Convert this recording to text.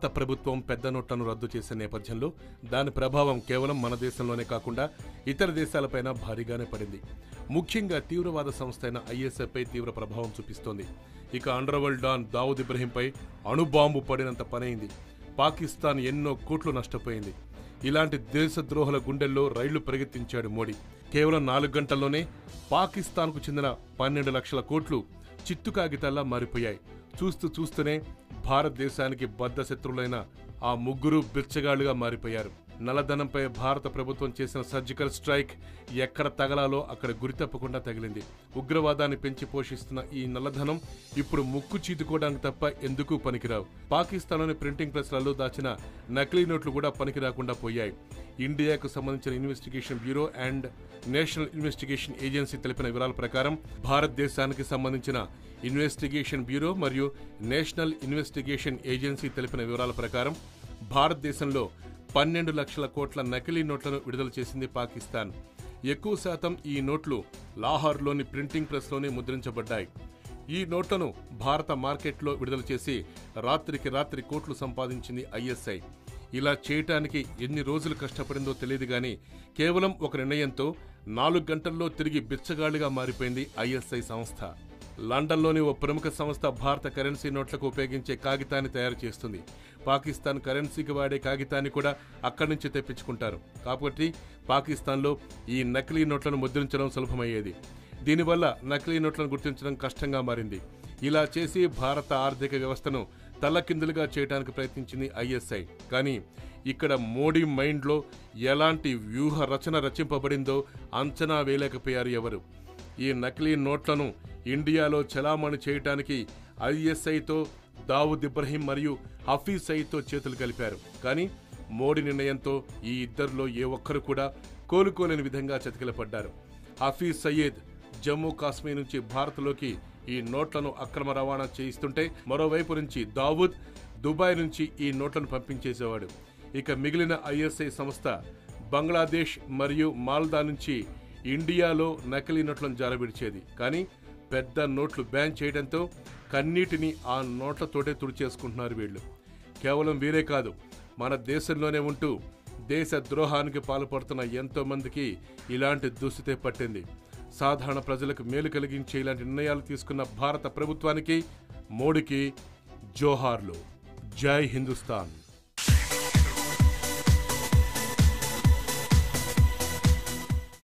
భారత ప్రభుత్వం పెద్ద నోట్లను రద్దు చేసే నేపథ్యంలో దాని ప్రభావం కేవలం మన దేశంలోనే కాకుండా ఇతర దేశాలపైన భారీగానే పడింది ముఖ్యంగా తీవ్రవాద సంస్థ అయిన ఐఎస్ఐపై తీవ్ర ప్రభావం చూపిస్తోంది ఇక అండర్వరల్డ్ డాన్ దావుద్ ఇబ్రహీంపై అణుబాంబు పడినంత పనైంది పాకిస్తాన్ ఎన్నో కోట్లు నష్టపోయింది ఇలాంటి దేశద్రోహుల గుండెల్లో రైళ్లు పరిగెత్తించాడు మోడీ కేవలం నాలుగు గంటల్లోనే పాకిస్తాన్కు చెందిన పన్నెండు లక్షల కోట్లు చిత్తు కాగితాల్లా మారిపోయాయి చూస్తూ చూస్తూనే భారతదేశానికి బద్ధ శత్రువులైన ఆ ముగ్గురు బిచ్చగాళ్లుగా మారిపోయారు నల్లధనంపై భారత ప్రభుత్వం చేసిన సర్జికల్ స్ట్రైక్ ఎక్కడ తగలాలో అక్కడ గురి తప్పకుండా తగిలింది ఉగ్రవాదాన్ని పెంచి పోషిస్తున్న ఈ నల్లధనం ఇప్పుడు ముక్కు చీదుకోవడానికి తప్ప ఎందుకు పనికిరావు పాకిస్తాన్లోని ప్రింటింగ్ ప్రెస్లలో దాచిన నకిలీ నోట్లు కూడా పనికి రాకుండా పోయాయి ఇండియాకు సంబంధించిన investigation bureau and national investigation agency తెలిపిన వివరాల ప్రకారం భారతదేశానికి సంబంధించిన ఇన్వెస్టిగేషన్ బ్యూరో మరియు నేషనల్ ఇన్వెస్టిగేషన్ ఏజెన్సీ తెలిపిన వివరాల ప్రకారం భారతదేశంలో పన్నెండు లక్షల కోట్ల నకిలీ నోట్లను విడుదల చేసింది పాకిస్తాన్ ఎక్కువ శాతం ఈ నోట్లు లాహోర్లోని ప్రింటింగ్ ప్రెస్లోనే ముద్రించబడ్డాయి ఈ నోట్లను భారత మార్కెట్లో విడుదల చేసి రాత్రికి రాత్రి కోట్లు సంపాదించింది ఐఎస్ఐ ఇలా చేయటానికి ఎన్ని రోజులు కష్టపడిందో తెలియదు గాని కేవలం ఒక నిర్ణయంతో నాలుగు గంటల్లో తిరిగి బిచ్చగాళ్లుగా మారిపోయింది ఐఎస్ఐ సంస్థ లండన్లోని ఓ ప్రముఖ సంస్థ భారత కరెన్సీ నోట్లకు ఉపయోగించే కాగితాన్ని తయారు చేస్తుంది పాకిస్తాన్ కరెన్సీకి వాడే కాగితాన్ని కూడా అక్కడి నుంచి తెప్పించుకుంటారు కాబట్టి పాకిస్తాన్లో ఈ నకిలీ నోట్లను ముద్రించడం సులభమయ్యేది దీనివల్ల నకిలీ నోట్లను గుర్తించడం కష్టంగా మారింది ఇలా చేసి భారత ఆర్థిక వ్యవస్థను తల్లకిందులుగా చేయడానికి ప్రయత్నించింది ఐఎస్ఐ కానీ ఇక్కడ మోడీ మైండ్లో ఎలాంటి వ్యూహ రచన రచింపబడిందో అంచనా వేయలేకపోయారు ఎవరు ఈ నకిలీ నోట్లను ఇండియాలో చలామణి చేయటానికి ఐఎస్ఐతో దావుద్ ఇబ్రహీం మరియు హఫీజ్ సయీద్తో చేతులు కలిపారు కానీ మోడీ నిర్ణయంతో ఈ ఇద్దరిలో ఏ ఒక్కరు కూడా కోలుకోలేని విధంగా చతికిలపడ్డారు హఫీజ్ సయ్యద్ జమ్మూ కాశ్మీర్ నుంచి భారత్లోకి ఈ నోట్లను అక్రమ రవాణా చేయిస్తుంటే మరోవైపు నుంచి దావూద్ దుబాయ్ నుంచి ఈ నోట్లను పంపించేసేవాడు ఇక మిగిలిన ఐఎస్ఐ సంస్థ బంగ్లాదేశ్ మరియు మాల్దా నుంచి ఇండియాలో నకిలీ నోట్లను జారవిడిచేది కానీ పెద్ద నోట్లు బ్యాన్ చేయడంతో కన్నీటిని ఆ నోట్లతోటే తుడిచేసుకుంటున్నారు వీళ్ళు కేవలం వీరే కాదు మన దేశంలోనే ఉంటూ దేశ ద్రోహానికి పాల్పడుతున్న ఎంతో మందికి ఇలాంటి దుస్థితే పట్టింది సాధారణ ప్రజలకు మేలు కలిగించే ఇలాంటి నిర్ణయాలు తీసుకున్న భారత ప్రభుత్వానికి మోడీకి జోహార్లు జై హిందుస్థాన్